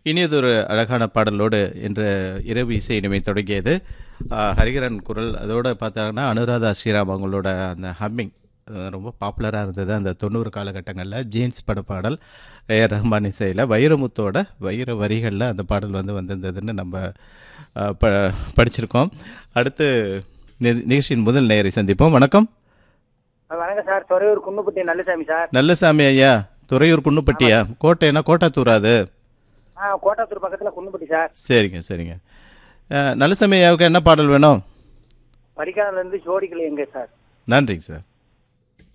இனியதொரு அழகான பாடலோடு இன்று இரவு இசை இனிமை தொடங்கியது ஆ, ஹரிகரன் குரல் அதோட பார்த்தாங்கன்னா அனுராதா ஸ்ரீராம் அவங்களோட அந்த ஹம்மிங் ரொம்ப பாப்புலராக இருந்தது அந்த தொண்ணூறு காலகட்டங்களில் ஜீன்ஸ் பட பாடல் ஏஆர் ரஹ்மான் இசையில் வைரமுத்தோட வைர வரிகளில் அந்த பாடல் வந்து வந்திருந்ததுன்னு நம்ம ஆ, ப படிச்சிருக்கோம் அடுத்து நி- நிகழ்ச்சியின் முதல் நேயரை சந்திப்போம் வணக்கம் வணக்கம் சார் துறையூர் குன்னுப்பட்டி நல்லசாமி சார் நல்லசாமி ஐயா துறையூர் குன்னுப்பட்டியா கோட்டைனா கோட்டாத்தூரா அது ஆ கோட்டாத்தூர் பக்கத்தில் குன்னுப்பட்டி சார் சரிங்க சரிங்க அஹ், நல்லசாமி ஐயாவுக்கு என்ன பாடல் வேணும் பரிகாரிலேருந்து ஜோடிகள் எங்கே சார் நன்றிங்க சார்